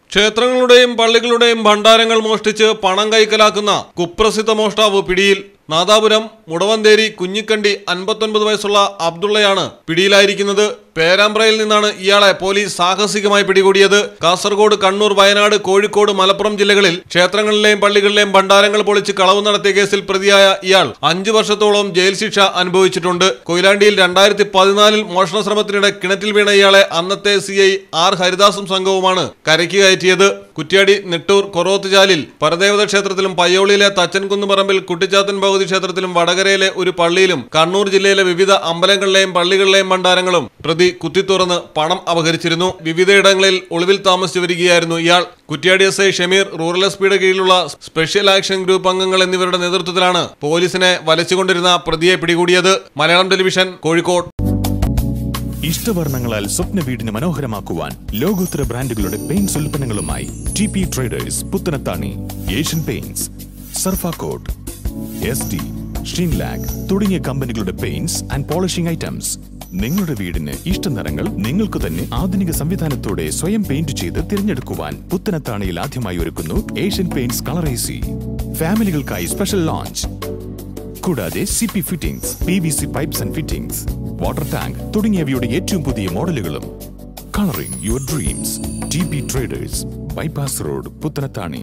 ക്ഷേത്രങ്ങളുടെയും പള്ളികളുടെയും ഭണ്ഡാരങ്ങൾ മോഷ്ടിച്ച് പണം കൈക്കലാക്കുന്ന കുപ്രസിദ്ധ മോഷ്ടാവ് പിടിയിൽ നാദാപുരം മുടവന്തേരി കുഞ്ഞിക്കണ്ടി അൻപത്തൊൻപത് വയസ്സുള്ള അബ്ദുള്ളയാണ് പിടിയിലായിരിക്കുന്നത് പേരാമ്പ്രയിൽ നിന്നാണ് ഇയാളെ പോലീസ് സാഹസികമായി പിടികൂടിയത് കാസർഗോഡ് കണ്ണൂർ വയനാട് കോഴിക്കോട് മലപ്പുറം ജില്ലകളിൽ ക്ഷേത്രങ്ങളിലെയും പള്ളികളിലെയും ഭണ്ഡാരങ്ങൾ പൊളിച്ച് കളവ് നടത്തിയ കേസിൽ പ്രതിയായ ഇയാൾ അഞ്ചു വർഷത്തോളം ജയിൽ ശിക്ഷ അനുഭവിച്ചിട്ടുണ്ട് കൊയിലാണ്ടിയിൽ രണ്ടായിരത്തി പതിനാലിൽ മോഷണ ശ്രമത്തിനിടെ കിണറ്റിൽ വീണ ഇയാളെ അന്നത്തെ സി ഐ ആർ ഹരിദാസും സംഘവുമാണ് കരയ്ക്ക് കയറ്റിയത് കുറ്റ്യാടി നെട്ടൂർ കൊറോത്തുചാലിൽ പരദേവത ക്ഷേത്രത്തിലും പയ്യോളിയിലെ തച്ചൻകുന്ന് പറമ്പിൽ കുട്ടിച്ചാത്തൻ ഭഗവതി ക്ഷേത്രത്തിലും വടകരയിലെ ഒരു പള്ളിയിലും കണ്ണൂർ ജില്ലയിലെ വിവിധ അമ്പലങ്ങളിലെയും പള്ളികളിലെയും ഭണ്ഡാരങ്ങളും പ്രതി കുത്തിത്തുറന്ന് പണം അപഹരിച്ചിരുന്നു വിവിധയിടങ്ങളിൽ ഒളിവിൽ താമസിച്ചു വരികയായിരുന്നു ഇയാൾ Kuttiadi S I Shameer rural S പിയുടെ കീഴിലുള്ള സ്പെഷ്യൽ ആക്ഷൻ ഗ്രൂപ്പ് അംഗങ്ങൾ എന്നിവരുടെ നേതൃത്വത്തിലാണ് പോലീസിനെ വലച്ചുകൊണ്ടിരുന്ന പ്രതിയെ പിടികൂടിയത് മലയാളം ടെലിവിഷൻ കോഴിക്കോട് ഇഷ്ടവർണ്ണങ്ങളാൽ സ്വപ്ന വീടിന് മനോഹരമാക്കുവാൻ ലോകോത്തര ബ്രാൻഡുകളുടെ പെയിന്റ്സ് ഉൽപ്പന്നങ്ങളുമായി T P traders Puthanathani Asian paints surfacoat S D sheenlac തുടങ്ങിയ കമ്പനികളുടെ പെയിന്റ്സ് ആൻഡ് പോളിഷിംഗ് ഐറ്റംസ് നിങ്ങളുടെ വീടിന് ഇഷ്ട നിറങ്ങൾ നിങ്ങൾക്ക് തന്നെ ആധുനിക സംവിധാനത്തോടെ സ്വയം പെയിന്റ് ചെയ്ത് തിരഞ്ഞെടുക്കുവാൻ പുത്തനത്താണിയിൽ ആദ്യമായി ഒരുക്കുന്നു Asian paints colour A C ഫാമിലികൾക്കായി സ്പെഷ്യൽ ലോഞ്ച് കൂടാതെ C P fittings P V C pipes and fittings water tank തുടങ്ങിയവയുടെ ഏറ്റവും പുതിയ മോഡലുകളും colouring your dreams T P traders bypass road Puthanathani